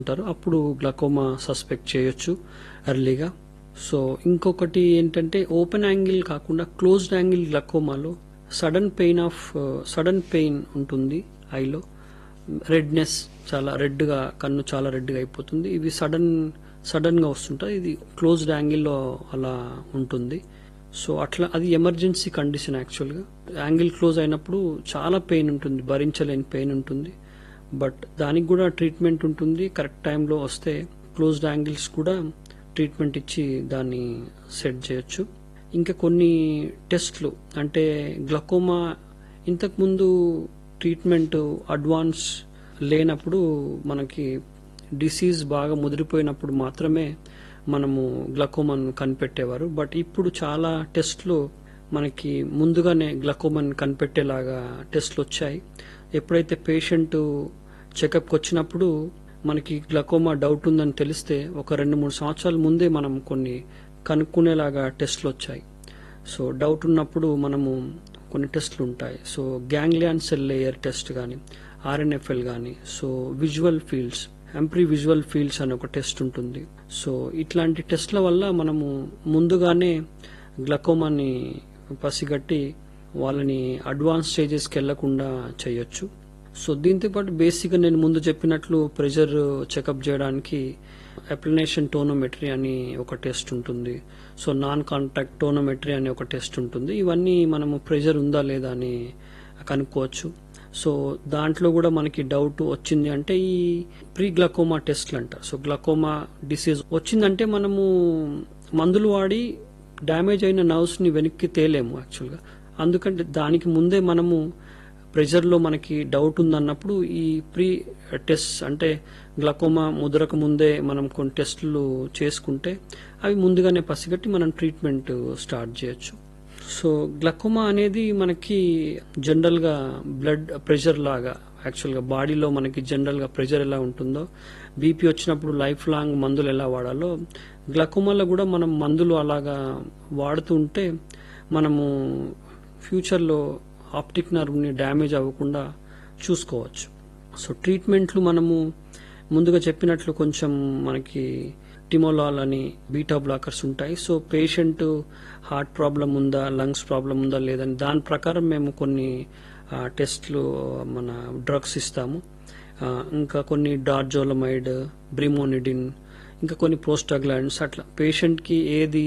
ఉంటారు అప్పుడు glaucoma suspect చేయొచ్చు ఎర్లీగా సో ఇంకొకటి ఏంటంటే ఓపెన్ యాంగిల్ కాకుండా క్లోజ్డ్ యాంగిల్ గ్లకోమాలో sudden pain of sudden pain ఉంటుంది ఐలో రెడ్నెస్ చాలా రెడ్గా కన్ను చాలా రెడ్గా అయిపోతుంది ఇవి సడన్ సడన్గా వస్తుంటాయి ఇది క్లోజ్డ్ యాంగిల్లో అలా ఉంటుంది సో అట్లా అది ఎమర్జెన్సీ కండిషన్ యాక్చువల్గా యాంగిల్ క్లోజ్ అయినప్పుడు చాలా పెయిన్ ఉంటుంది భరించలేని పెయిన్ ఉంటుంది బట్ దానికి కూడా ట్రీట్మెంట్ ఉంటుంది కరెక్ట్ టైంలో వస్తే క్లోజ్డ్ యాంగిల్స్ కూడా ట్రీట్మెంట్ ఇచ్చి దాన్ని సెట్ చేయొచ్చు ఇంకా కొన్ని టెస్ట్లు అంటే గ్లకోమా ఇంతకుముందు ట్రీట్మెంట్ అడ్వాన్స్ లేనప్పుడు మనకి డిసీజ్ బాగా ముదిరిపోయినప్పుడు మాత్రమే మనము గ్లకోమాను కనిపెట్టేవారు బట్ ఇప్పుడు చాలా టెస్ట్లు మనకి ముందుగానే గ్లకోమాన్ కనిపెట్టేలాగా టెస్ట్లు వచ్చాయి ఎప్పుడైతే పేషెంట్ చెకప్కి వచ్చినప్పుడు మనకి గ్లకోమా డౌట్ ఉందని తెలిస్తే ఒక రెండు మూడు సంవత్సరాల ముందే మనం కొన్ని కనుక్కునేలాగా టెస్ట్లు వచ్చాయి సో డౌట్ ఉన్నప్పుడు మనము కొన్ని టెస్ట్లు ఉంటాయి so ganglion cell layer test కానీ ఆర్ఎన్ఎఫ్ఎల్ కానీ so visual fields Humphrey visual fields అనే ఒక టెస్ట్ ఉంటుంది సో ఇట్లాంటి టెస్ట్ల వల్ల మనము ముందుగానే గ్లకోమాని పసిగట్టి వాళ్ళని అడ్వాన్స్ స్టేజెస్కి వెళ్లకుండా చేయొచ్చు సో దీంతో పాటు బేసిక్గా నేను ముందు చెప్పినట్లు ప్రెషర్ చెకప్ చేయడానికి అప్లినేషన్ టోనోమెట్రీ అని ఒక టెస్ట్ ఉంటుంది సో నాన్ కాంటాక్ట్ టోనోమెట్రీ అనే ఒక టెస్ట్ ఉంటుంది ఇవన్నీ మనము ప్రెషర్ ఉందా లేదా అని కనుక్కోవచ్చు సో దాంట్లో కూడా మనకి డౌట్ వచ్చింది అంటే ఈ ప్రీ గ్లకోమా టెస్ట్లు అంటారు సో గ్లకోమా డిసీజ్ వచ్చిందంటే మనము మందులు వాడి డ్యామేజ్ అయిన నర్వ్స్ ని వెనక్కి తేలేము యాక్చువల్గా అందుకంటే దానికి ముందే మనము ప్రెషర్లో మనకి డౌట్ ఉందన్నప్పుడు ఈ ప్రీ టెస్ట్ అంటే గ్లకోమా ముదరక ముందే మనం కొన్ని టెస్టులు చేసుకుంటే అవి ముందుగానే పసిగట్టి మనం ట్రీట్మెంట్ స్టార్ట్ చేయొచ్చు సో గ్లకోమా అనేది మనకి జనరల్గా బ్లడ్ ప్రెషర్ లాగా యాక్చువల్గా బాడీలో మనకి జనరల్గా ప్రెషర్ ఎలా ఉంటుందో బీపీ వచ్చినప్పుడు లైఫ్ లాంగ్ మందులు ఎలా వాడాలో గ్లకోమాలో కూడా మనం మందులు అలాగా వాడుతూ ఉంటే మనము ఫ్యూచర్లో ఆప్టిక్ నర్వ్ని డ్యామేజ్ అవ్వకుండా చూసుకోవచ్చు సో ట్రీట్మెంట్లు మనము ముందుగా చెప్పినట్లు కొంచెం మనకి టిమోలాల్ అని బీటా బ్లాకర్స్ ఉంటాయి సో పేషెంట్ హార్ట్ ప్రాబ్లం ఉందా లంగ్స్ ప్రాబ్లం ఉందా లేదని దాని ప్రకారం మేము కొన్ని ఆ, టెస్ట్లు మన డ్రగ్స్ ఇస్తాము ఆ, ఇంకా కొన్ని డార్జోలమైడ్ బ్రిమోనిడిన్ ఇంకా కొన్ని ప్రోస్టాగ్లాండ్స్ అట్లా పేషెంట్కి ఏది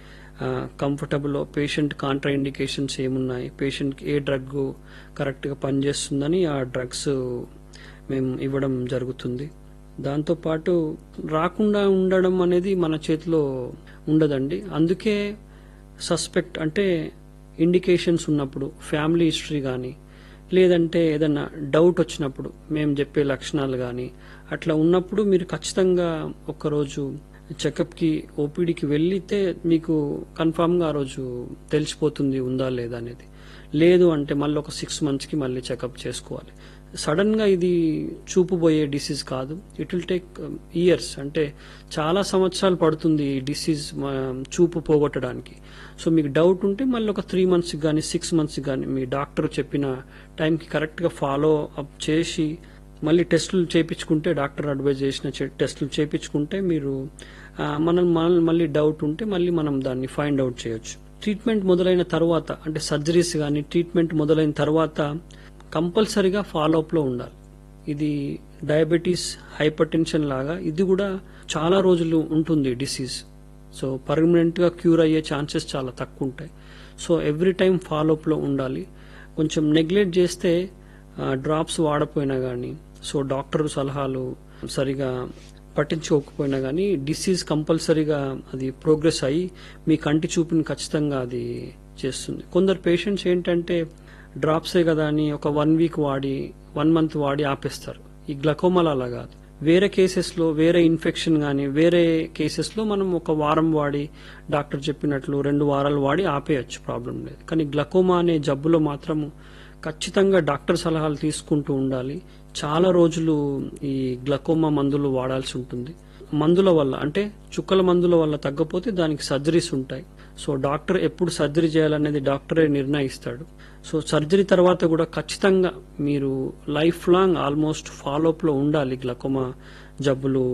కంఫర్టబుల్ పేషెంట్ కాంట్రా ఇండికేషన్స్ ఏమున్నాయి పేషెంట్కి ఏ డ్రగ్ కరెక్ట్గా పనిచేస్తుందని ఆ డ్రగ్స్ మేము ఇవ్వడం జరుగుతుంది దాంతోపాటు రాకుండా ఉండడం అనేది మన చేతిలో ఉండదండి అందుకే సస్పెక్ట్ అంటే ఇండికేషన్స్ ఉన్నప్పుడు ఫ్యామిలీ హిస్టరీ కానీ లేదంటే ఏదైనా డౌట్ వచ్చినప్పుడు మేము చెప్పే లక్షణాలు కానీ అట్లా ఉన్నప్పుడు మీరు ఖచ్చితంగా ఒక్కరోజు చెకప్కి ఓపీడీకి వెళ్ళితే మీకు కన్ఫామ్గా ఆ రోజు తెలిసిపోతుంది ఉందా లేదా అనేది లేదు అంటే మళ్ళీ ఒక సిక్స్ మంత్స్కి మళ్ళీ చెకప్ చేసుకోవాలి సడన్గా ఇది చూపు పోయే డిసీజ్ కాదు ఇట్ విల్ టేక్ ఇయర్స్ అంటే చాలా సంవత్సరాలు పడుతుంది ఈ డిసీజ్ చూపు పోగొట్టడానికి సో మీకు డౌట్ ఉంటే మళ్ళీ ఒక త్రీ మంత్స్కి కానీ సిక్స్ మంత్స్కి కానీ మీ డాక్టర్ చెప్పిన టైంకి కరెక్ట్గా ఫాలో అప్ చేసి మళ్ళీ టెస్టులు చేయించుకుంటే డాక్టర్ అడ్వైజ్ చేసిన చె- టెస్టులు చేయించుకుంటే మీరు ఆ, మనం మన- మళ్ళీ డౌట్ ఉంటే మళ్ళీ మనం దాన్ని ఫైండ్ అవుట్ చేయొచ్చు ట్రీట్మెంట్ మొదలైన తర్వాత అంటే సర్జరీస్ కానీ ట్రీట్మెంట్ మొదలైన తర్వాత కంపల్సరీగా ఫాలో అప్లో ఉండాలి ఇది డయాబెటీస్ హైపర్ టెన్షన్ లాగా ఇది కూడా చాలా రోజులు ఉంటుంది డిసీజ్ సో పర్మనెంట్గా క్యూర్ అయ్యే ఛాన్సెస్ చాలా తక్కువ ఉంటాయి సో ఎవ్రీ టైం ఫాలోఅప్లో ఉండాలి కొంచెం నెగ్లెక్ట్ చేస్తే డ్రాప్స్ వాడపోయినా కానీ సో డాక్టర్ సలహాలు సరిగా పట్టించుకోకపోయినా కానీ డిసీజ్ కంపల్సరీగా అది ప్రోగ్రెస్ అయ్యి మీ కంటి చూపుని ఖచ్చితంగా అది చేస్తుంది కొందరు పేషెంట్స్ ఏంటంటే డ్రాప్సే కదా అని ఒక వన్ వీక్ వాడి వన్ మంత్ వాడి ఆపేస్తారు ఈ గ్లకోమాల అలా కాదు వేరే కేసెస్లో వేరే ఇన్ఫెక్షన్ కానీ వేరే కేసెస్లో మనం ఒక వారం వాడి డాక్టర్ చెప్పినట్లు రెండు వారాలు వాడి ఆపేయచ్చు ప్రాబ్లం లేదు కానీ గ్లకోమా అనే జబ్బులో మాత్రము ఖచ్చితంగా డాక్టర్ సలహాలు తీసుకుంటూ ఉండాలి చాలా రోజులు ఈ గ్లకోమా మందులు వాడాల్సి ఉంటుంది మందుల వల్ల అంటే చుక్కల మందుల వల్ల తగ్గపోతే దానికి సర్జరీస్ ఉంటాయి సో డాక్టర్ ఎప్పుడు సర్జరీ చేయాలనేది డాక్టరే నిర్ణయిస్తాడు సో సర్జరీ తర్వాత కూడా ఖచ్చితంగా మీరు లైఫ్ లాంగ్ ఆల్మోస్ట్ ఫాలోఅప్లో ఉండాలి గ్లకోమా జబ్బులు